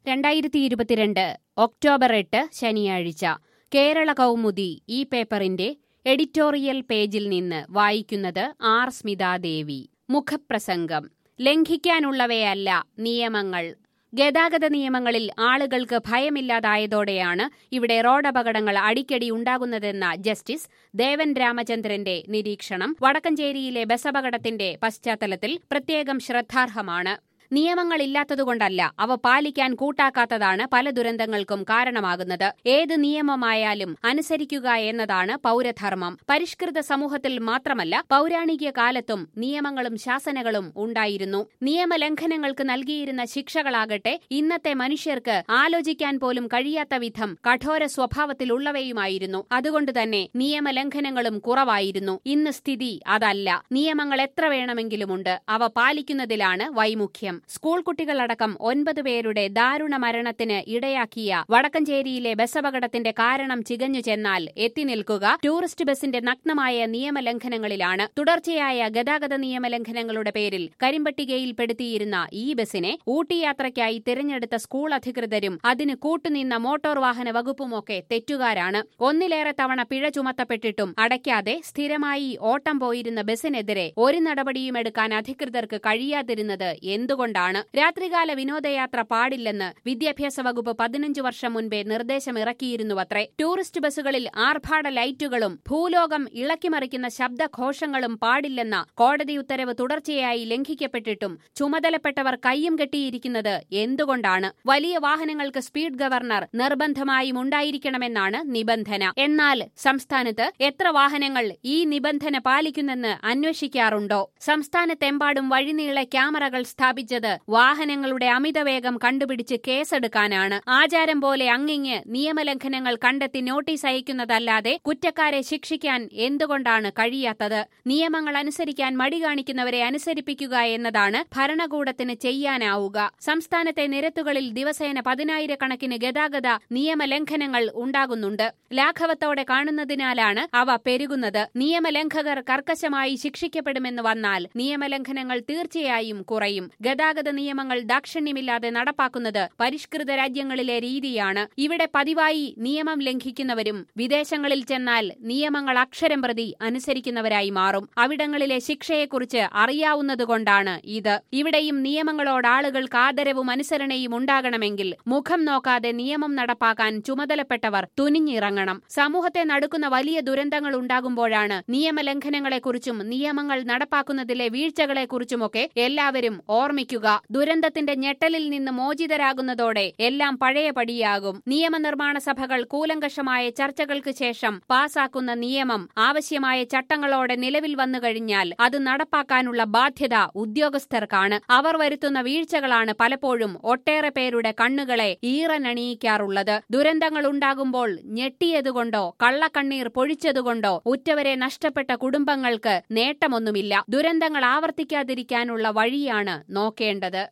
രണ്ടായിരത്തി ഇരുപത്തിരണ്ട് ഒക്ടോബർ എട്ട് ശനിയാഴ്ച കേരള കൗമുദി ഈ പേപ്പറിന്റെ എഡിറ്റോറിയൽ പേജിൽ നിന്ന് വായിക്കുന്നത് ആർ സ്മിതാദേവി മുഖപ്രസംഗം ലംഘിക്കാനുള്ളവയല്ല നിയമങ്ങൾ ഗതാഗത നിയമങ്ങളിൽ ആളുകൾക്ക് ഭയമില്ലാതായതോടെയാണ് ഇവിടെ റോഡപകടങ്ങൾ അടിക്കടി ഉണ്ടാകുന്നതെന്ന ജസ്റ്റിസ് ദേവൻ രാമചന്ദ്രന്റെ നിരീക്ഷണം വടക്കഞ്ചേരിയിലെ ബസപകടത്തിന്റെ പശ്ചാത്തലത്തിൽ പ്രത്യേകം ശ്രദ്ധാർഹമാണ് നിയമങ്ങളില്ലാത്തതുകൊണ്ടല്ല അവ പാലിക്കാൻ കൂട്ടാക്കാത്തതാണ് പല ദുരന്തങ്ങൾക്കും കാരണമാകുന്നത് ഏത് നിയമമായാലും അനുസരിക്കുക എന്നതാണ് പൗരധർമ്മം പരിഷ്കൃത സമൂഹത്തിൽ മാത്രമല്ല പൗരാണിക കാലത്തും നിയമങ്ങളും ശാസനകളും ഉണ്ടായിരുന്നു നിയമലംഘനങ്ങൾക്ക് നൽകിയിരുന്ന ശിക്ഷകളാകട്ടെ ഇന്നത്തെ മനുഷ്യർക്ക് ആലോചിക്കാൻ പോലും കഴിയാത്ത വിധം കഠോര സ്വഭാവത്തിലുള്ളവയുമായിരുന്നു അതുകൊണ്ട് തന്നെ നിയമലംഘനങ്ങളും കുറവായിരുന്നു ഇന്ന് സ്ഥിതി അതല്ല നിയമങ്ങൾ എത്ര വേണമെങ്കിലുമുണ്ട് അവ പാലിക്കുന്നതിലാണ് വൈമുഖ്യം സ്കൂൾ കുട്ടികളടക്കം ഒൻപത് പേരുടെ ദാരുണ മരണത്തിന് ഇടയാക്കിയ വടക്കഞ്ചേരിയിലെ ബസ്സപകടത്തിന്റെ കാരണം ചികഞ്ഞു ചെന്നാൽ എത്തി നിൽക്കുക ടൂറിസ്റ്റ് ബസിന്റെ നഗ്നമായ നിയമലംഘനങ്ങളിലാണ് തുടർച്ചയായ ഗതാഗത നിയമലംഘനങ്ങളുടെ പേരിൽ കരിമ്പട്ടികയിൽപ്പെടുത്തിയിരുന്ന ഈ ബസിനെ ഊട്ടി യാത്രയ്ക്കായി തിരഞ്ഞെടുത്ത സ്കൂൾ അധികൃതരും അതിന് കൂട്ടുനിന്ന മോട്ടോർ വാഹന വകുപ്പുമൊക്കെ തെറ്റുകാരാണ് ഒന്നിലേറെ തവണ പിഴ ചുമത്തപ്പെട്ടിട്ടും അടയ്ക്കാതെ സ്ഥിരമായി ഓട്ടം പോയിരുന്ന ബസിനെതിരെ ഒരു നടപടിയും എടുക്കാൻ അധികൃതർക്ക് കഴിയാതിരുന്നത് എന്തുകൊണ്ടാണ് രാത്രികാല വിനോദയാത്ര പാടില്ലെന്ന് വിദ്യാഭ്യാസ വകുപ്പ് പതിനഞ്ച് വർഷം മുൻപേ നിർദ്ദേശമിറക്കിയിരുന്നുവത്രേ ടൂറിസ്റ്റ് ബസ്സുകളിൽ ആർഭാട ലൈറ്റുകളും ഭൂലോകം ഇളക്കിമറിക്കുന്ന ശബ്ദഘോഷങ്ങളും പാടില്ലെന്ന കോടതി ഉത്തരവ് തുടർച്ചയായി ലംഘിക്കപ്പെട്ടിട്ടും ചുമതലപ്പെട്ടവർ കയ്യും കെട്ടിയിരിക്കുന്നത് എന്തുകൊണ്ടാണ് വലിയ വാഹനങ്ങൾക്ക് സ്പീഡ് ഗവർണർ നിർബന്ധമായും ഉണ്ടായിരിക്കണമെന്നാണ് നിബന്ധന എന്നാൽ സംസ്ഥാനത്ത് എത്ര വാഹനങ്ങൾ ഈ നിബന്ധന പാലിക്കുന്നെന്ന് അന്വേഷിക്കാറുണ്ടോ സംസ്ഥാനത്തെമ്പാടും വഴിനീളെ ക്യാമറകൾ സ്ഥാപിച്ചത് വാഹനങ്ങളുടെ അമിതവേഗം കണ്ടുപിടിച്ച് കേസെടുക്കാനാണ് ആചാരം പോലെ അങ്ങിങ്ങ് നിയമലംഘനങ്ങൾ കണ്ടെത്തി നോട്ടീസ് അയക്കുന്നതല്ലാതെ കുറ്റക്കാരെ ശിക്ഷിക്കാൻ എന്തുകൊണ്ടാണ് കഴിയാത്തത് നിയമങ്ങൾ അനുസരിക്കാൻ മടി കാണിക്കുന്നവരെ അനുസരിപ്പിക്കുക എന്നതാണ് ഭരണകൂടത്തിന് ചെയ്യാനാവുക സംസ്ഥാനത്തെ നിരത്തുകളിൽ ദിവസേന പതിനായിരക്കണക്കിന് ഗതാഗത നിയമലംഘനങ്ങൾ ഉണ്ടാകുന്നുണ്ട് ലാഘവത്തോടെ കാണുന്നതിനാലാണ് അവ പെരുകുന്നത് നിയമലംഘകർ കർക്കശമായി ശിക്ഷിക്കപ്പെടുമെന്ന് വന്നാൽ നിയമലംഘനങ്ങൾ തീർച്ചയായും കുറയും ഗതാഗത നിയമങ്ങൾ ദാക്ഷിണ്യമില്ലാതെ നടപ്പാക്കുന്നത് പരിഷ്കൃത രാജ്യങ്ങളിലെ രീതിയാണ് ഇവിടെ പതിവായി നിയമം ലംഘിക്കുന്നവരും വിദേശങ്ങളിൽ ചെന്നാൽ നിയമങ്ങൾ അക്ഷരം പ്രതി അനുസരിക്കുന്നവരായി മാറും അവിടങ്ങളിലെ ശിക്ഷയെക്കുറിച്ച് അറിയാവുന്നതുകൊണ്ടാണ് ഇത് ഇവിടെയും നിയമങ്ങളോട് ആളുകൾക്ക് ആദരവും അനുസരണയും ഉണ്ടാകണമെങ്കിൽ മുഖം നോക്കാതെ നിയമം നടപ്പാക്കാൻ ചുമതലപ്പെട്ടവർ തുനിഞ്ഞിറങ്ങണം സമൂഹത്തെ നടുക്കുന്ന വലിയ ദുരന്തങ്ങൾ ഉണ്ടാകുമ്പോഴാണ് നിയമലംഘനങ്ങളെക്കുറിച്ചും നിയമങ്ങൾ നടപ്പാക്കുന്നതിലെ വീഴ്ചകളെക്കുറിച്ചുമൊക്കെ എല്ലാവരും ഓർമ്മിക്കുക ദുരന്തത്തിന്റെ ഞെട്ടലിൽ നിന്ന് മോചിതരാകുന്നതോടെ എല്ലാം പഴയപടിയാകും നിയമനിർമ്മാണ സഭകൾ കൂലങ്കഷമായ ചർച്ചകൾക്ക് ശേഷം പാസാക്കുന്ന നിയമം ആവശ്യമായ ചട്ടങ്ങളോടെ നിലവിൽ വന്നു കഴിഞ്ഞാൽ അത് നടപ്പാക്കാനുള്ള ബാധ്യത ഉദ്യോഗസ്ഥർക്കാണ് അവർ വരുത്തുന്ന വീഴ്ചകളാണ് പലപ്പോഴും ഒട്ടേറെ പേരുടെ കണ്ണുകളെ ഈറനണിയിക്കാറുള്ളത് ദുരന്തങ്ങൾ ഉണ്ടാകുമ്പോൾ ഞെട്ടിയതുകൊണ്ടോ കള്ളക്കണ്ണീർ പൊഴിച്ചതുകൊണ്ടോ ഉറ്റവരെ നഷ്ടപ്പെട്ട കുടുംബങ്ങൾക്ക് നേട്ടമൊന്നുമില്ല ദുരന്തങ്ങൾ ആവർത്തിക്കാതിരിക്കാനുള്ള വഴിയാണ് നോക്കേണ്ടത്